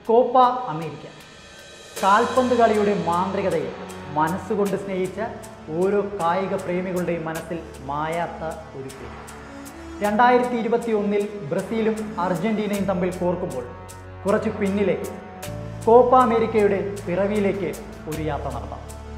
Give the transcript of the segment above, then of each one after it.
Copa America കാൽപന്ത് കളിയുടെ മാന്ത്രികതയെ മനസ്സുകൊണ്ട് സ്നേഹിച്ച ഓരോ കായിക പ്രേമികളുടെയും മനസ്സിൽ മായാത്ത ഒരു പേര് രണ്ടായിരത്തി ഇരുപത്തി ഒന്നിൽ ബ്രസീലും അർജന്റീനയും തമ്മിൽ കോർക്കുമ്പോൾ കുറച്ച് പിന്നിലേക്ക് കോപ്പ അമേരിക്കയുടെ പിറവിയിലേക്ക് ഒരു യാത്ര നടത്താം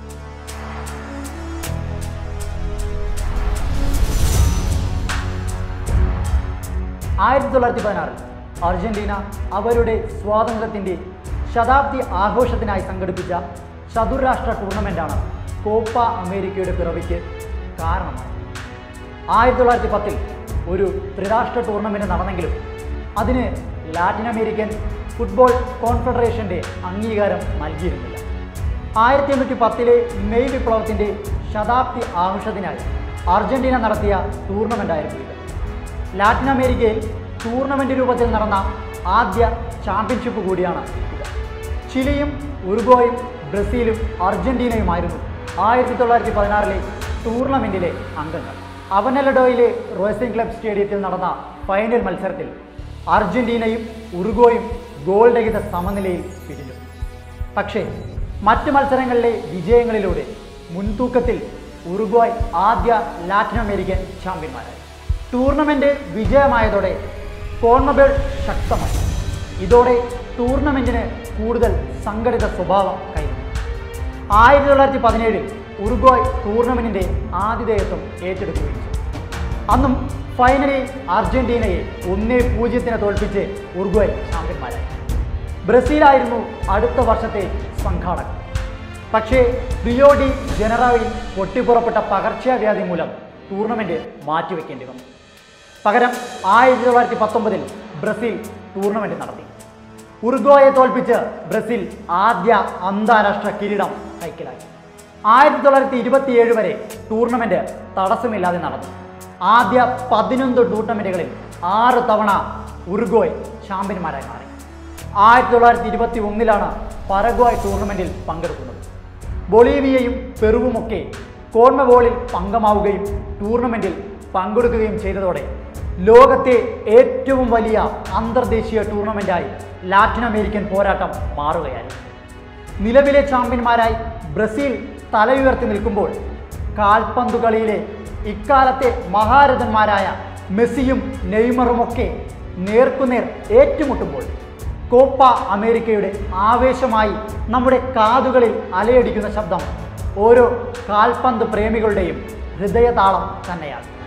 ആയിരത്തി തൊള്ളായിരത്തി പതിനാറിൽ അർജന്റീന അവരുടെ സ്വാതന്ത്ര്യത്തിൻ്റെ ശതാബ്ദി ആഘോഷത്തിനായി സംഘടിപ്പിച്ച ചതുർരാഷ്ട്ര ടൂർണമെൻ്റാണ് കോപ്പ അമേരിക്കയുടെ പിറവിക്ക് കാരണമായി ആയിരത്തി തൊള്ളായിരത്തി പത്തിൽ ഒരു ത്രിരാഷ്ട്ര ടൂർണമെൻറ്റ് നടന്നെങ്കിലും അതിന് ലാറ്റിൻ അമേരിക്കൻ ഫുട്ബോൾ കോൺഫെഡറേഷൻ്റെ അംഗീകാരം നൽകിയിരുന്നില്ല ആയിരത്തി എണ്ണൂറ്റി പത്തിലെ മെയ് വിപ്ലവത്തിൻ്റെ ശതാബ്ദി ആഘോഷത്തിനായി അർജന്റീന നടത്തിയ ടൂർണമെൻ്റായിരുന്നു ഇത് ലാറ്റിൻ അമേരിക്കയിൽ ടൂർണമെൻ്റ് രൂപത്തിൽ നടന്ന ആദ്യ ചാമ്പ്യൻഷിപ്പ് കൂടിയാണ് ഇത് ചിലിയും ഉറുഗോയും ബ്രസീലും അർജന്റീനയുമായിരുന്നു ആയിരത്തി തൊള്ളായിരത്തി പതിനാറിലെ ടൂർണമെൻറ്റിലെ അംഗങ്ങൾ അവനലഡോയിലെ റോയസിംഗ് ക്ലബ് സ്റ്റേഡിയത്തിൽ നടന്ന ഫൈനൽ മത്സരത്തിൽ അർജന്റീനയും ഉറുഗോയും ഗോൾ രഹിത സമനിലയിൽ പിരിഞ്ഞു പക്ഷേ മറ്റ് മത്സരങ്ങളിലെ വിജയങ്ങളിലൂടെ മുൻതൂക്കത്തിൽ ഉറുഗ്വായ് ആദ്യ ലാറ്റിൻ അമേരിക്കൻ ചാമ്പ്യന്മാരായി ടൂർണമെന്റ് വിജയമായതോടെ കോൺമബേൾ ശക്തമായി ഇതോടെ ടൂർണമെന്റിന് കൂടുതൽ സംഘടിത സ്വഭാവം കൈവന്നു ആയിരത്തി തൊള്ളായിരത്തി പതിനേഴിൽ ഉറുഗ്വായ് ടൂർണമെന്റിന്റെ ആതിഥേയത്വം ഏറ്റെടുക്കുകയും ചെയ്തു അന്നും ഫൈനലിൽ അർജന്റീനയെ ഒന്നേ പൂജ്യത്തിന് തോൽപ്പിച്ച് ഉറുഗ്വായ് ചാമ്പ്യന്മാരായി ബ്രസീലായിരുന്നു അടുത്ത വർഷത്തെ സംഘാടകർ പക്ഷേ റിയോ ഡി ജനറോയിൽ പൊട്ടിപ്പുറപ്പെട്ട പകർച്ചവ്യാധി മൂലം ടൂർണമെന്റ് മാറ്റിവെക്കേണ്ടി വന്നു പകരം ആയിരത്തി തൊള്ളായിരത്തി പത്തൊമ്പതിൽ ബ്രസീൽ ടൂർണമെന്റ് നടത്തി ഉറുഗ്വായെ തോൽപ്പിച്ച് ബ്രസീൽ ആദ്യ അന്താരാഷ്ട്ര കിരീടം കൈക്കലാക്കി ആയിരത്തി തൊള്ളായിരത്തി ഇരുപത്തിയേഴ് വരെ ടൂർണമെന്റ് തടസ്സമില്ലാതെ നടന്നു ആദ്യ പതിനൊന്ന് ടൂർണമെന്റുകളിൽ ആറ് തവണ ഉറുഗ്വായ് ചാമ്പ്യന്മാരായി മാറി ആയിരത്തി തൊള്ളായിരത്തി ഇരുപത്തി ഒന്നിലാണ് പരഗ്വായ് ടൂർണമെന്റിൽ പങ്കെടുക്കുന്നത് ബൊളീവിയയും പെറുവുമൊക്കെ കോൺമബോളിൽ അംഗമാവുകയും ടൂർണമെന്റിൽ പങ്കെടുക്കുകയും ചെയ്തതോടെ ലോകത്തെ ഏറ്റവും വലിയ അന്തർദേശീയ ടൂർണമെന്റായി ലാറ്റിൻ അമേരിക്കൻ പോരാട്ടം മാറുകയായി നിലവിലെ ചാമ്പ്യന്മാരായി ബ്രസീൽ തലയുയർത്തി നിൽക്കുമ്പോൾ കാൽപന്തു കളിയിലെ ഇക്കാലത്തെ മഹാരഥന്മാരായ മെസ്സിയും നെയ്മറുമൊക്കെ നേർക്കുനേർ ഏറ്റുമുട്ടുമ്പോൾ കോപ്പ അമേരിക്കയുടെ ആവേശമായി നമ്മുടെ കാതുകളിൽ അലയടിക്കുന്ന ശബ്ദം ഓരോ കാൽപന്ത് പ്രേമികളുടെയും ഹൃദയതാളം തന്നെയാണ്